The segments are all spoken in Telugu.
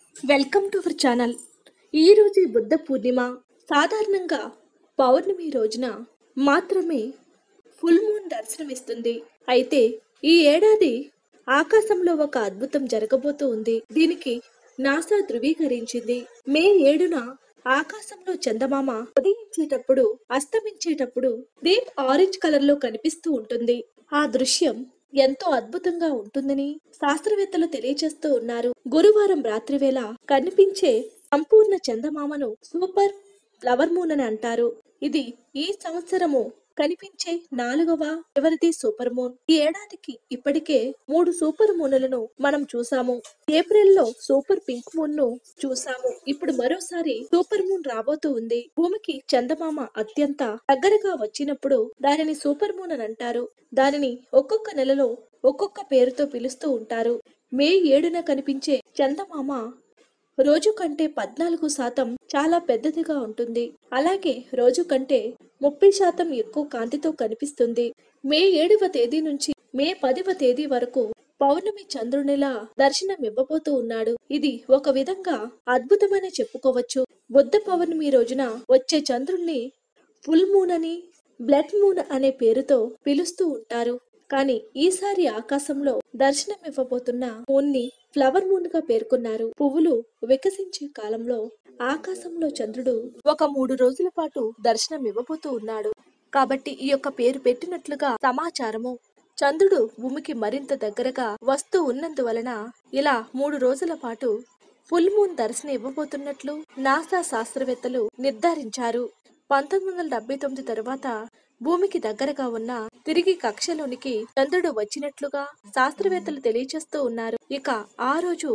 వెల్కమ్ టు అవర్ ఛానల్ ఈరోజు బుద్ధ పూర్ణిమ సాధారణంగా పౌర్ణమి రోజున మాత్రమే ఫుల్ మూన్ దర్శనమిస్తుంది అయితే ఈ ఏడాది ఆకాశంలో ఒక అద్భుతం జరగబోతూ ఉంది దీనికి నాసా ధృవీకరించింది మే ఏడున ఆకాశంలో చందమామ ఉదయించేటప్పుడు అస్తమించేటప్పుడు డీప్ ఆరెంజ్ కలర్ లో కనిపిస్తూ ఉంటుంది ఆ దృశ్యం ఎంతో అద్భుతంగా ఉంటుందని శాస్త్రవేత్తలు తెలియజేస్తూ ఉన్నారు గురువారం రాత్రివేళ కనిపించే సంపూర్ణ చందమామను సూపర్ ఫ్లవర్ మూన్ అని అంటారు ఇది ఈ సంవత్సరము కనిపించే నాలుగవ చివరిది సూపర్ మూన్ ఈ ఏడాదికి ఇప్పటికే మూడు సూపర్ మూన్లను మనం చూసాము ఏప్రిల్ లో సూపర్ పింక్ మూన్ ను చూసాము ఇప్పుడు మరోసారి సూపర్ మూన్ రాబోతూ ఉంది భూమికి చందమామ అత్యంత దగ్గరగా వచ్చినప్పుడు దానిని సూపర్ మూన్ అని అంటారు దానిని ఒక్కొక్క నెలలో ఒక్కొక్క పేరుతో పిలుస్తూ ఉంటారు మే ఏడున కనిపించే చందమామ రోజు కంటే పద్నాలుగు శాతం చాలా పెద్దదిగా ఉంటుంది అలాగే రోజు కంటే ముప్పై శాతం ఎక్కువ కాంతితో కనిపిస్తుంది మే ఏడవ తేదీ నుంచి మే పదివ తేదీ వరకు పౌర్ణమి చంద్రునిలా దర్శనం ఇవ్వబోతూ ఉన్నాడు ఇది ఒక విధంగా అద్భుతమని చెప్పుకోవచ్చు బుద్ధ పౌర్ణమి రోజున వచ్చే చంద్రుణ్ణి ఫుల్ మూన్ అని బ్లడ్ మూన్ అనే పేరుతో పిలుస్తూ ఉంటారు కానీ ఈసారి ఆకాశంలో దర్శనం ఇవ్వబోతున్న మూన్ ని ఫ్లవర్ మూన్ గా పేర్కొన్నారు పువ్వులు వికసించే కాలంలో ఆకాశంలో చంద్రుడు ఒక మూడు రోజుల పాటు దర్శనం ఇవ్వబోతూ ఉన్నాడు కాబట్టి ఈ యొక్క పేరు పెట్టినట్లుగా సమాచారము చంద్రుడు భూమికి మరింత దగ్గరగా వస్తూ ఉన్నందువలన ఇలా మూడు రోజుల పాటు ఫుల్ మూన్ దర్శనం ఇవ్వబోతున్నట్లు నాసా శాస్త్రవేత్తలు నిర్ధారించారు పంతొమ్మిది వందల డెబ్బై తొమ్మిది తరువాత భూమికి దగ్గరగా ఉన్న తిరిగి కక్షలోనికి చంద్రుడు వచ్చినట్లుగా శాస్త్రవేత్తలు తెలియజేస్తూ ఉన్నారు ఇక ఆ రోజు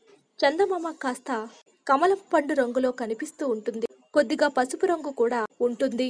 చందమామ కాస్త కమలం పండు రంగులో కనిపిస్తూ ఉంటుంది కొద్దిగా పసుపు రంగు కూడా ఉంటుంది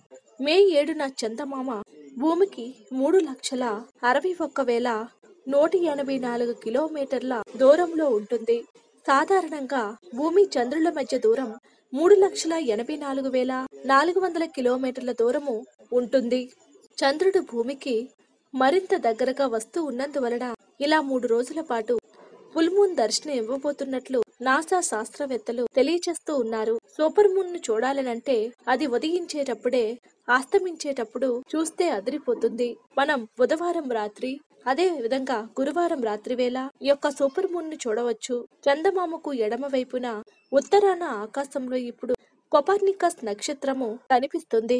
మే ఏడున చందమామ భూమికి మూడు లక్షల అరవై ఒక్క వేల నూట ఎనభై నాలుగు కిలోమీటర్ల దూరంలో ఉంటుంది సాధారణంగా భూమి చంద్రుల మధ్య దూరం మూడు లక్షల ఎనభై నాలుగు వేల నాలుగు వందల కిలోమీటర్ల దూరము ఉంటుంది చంద్రుడు భూమికి మరింత దగ్గరగా వస్తూ ఉన్నందువలన ఇలా మూడు రోజుల పాటు ఫుల్ మూన్ దర్శనం ఇవ్వబోతున్నట్లు నాసా శాస్త్రవేత్తలు తెలియచేస్తూ ఉన్నారు సూపర్ మూన్ ను చూడాలనంటే అది ఉదయించేటప్పుడే అస్తమించేటప్పుడు చూస్తే అదిరిపోతుంది మనం బుధవారం రాత్రి అదే విధంగా గురువారం రాత్రి వేళ ఈ యొక్క సూపర్ మూన్ ను చూడవచ్చు చందమామకు ఎడమ వైపున ఉత్తరాన ఆకాశంలో ఇప్పుడు కొపర్నికస్ నక్షత్రము కనిపిస్తుంది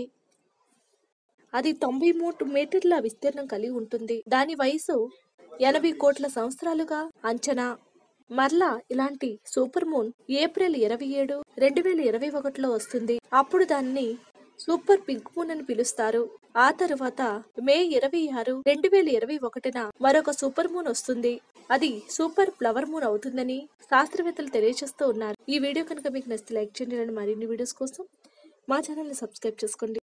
అది తొంభై మూడు మీటర్ల విస్తీర్ణం కలిగి ఉంటుంది దాని వయసు ఎనభై కోట్ల సంవత్సరాలుగా అంచనా మరలా ఇలాంటి సూపర్ మూన్ ఏప్రిల్ ఇరవై ఏడు రెండు వేల ఇరవై ఒకటిలో వస్తుంది అప్పుడు దాన్ని సూపర్ పింక్ మూన్ అని పిలుస్తారు ఆ తరువాత మే ఇరవై ఆరు రెండు వేల ఇరవై ఒకటిన మరొక సూపర్ మూన్ వస్తుంది అది సూపర్ ఫ్లవర్ మూన్ అవుతుందని శాస్త్రవేత్తలు తెలియజేస్తూ ఉన్నారు ఈ వీడియో కనుక మీకు నచ్చితే లైక్ చేయండి ఇలాంటి మరిన్ని వీడియోస్ కోసం మా ఛానల్ని సబ్స్క్రైబ్ చేసుకోండి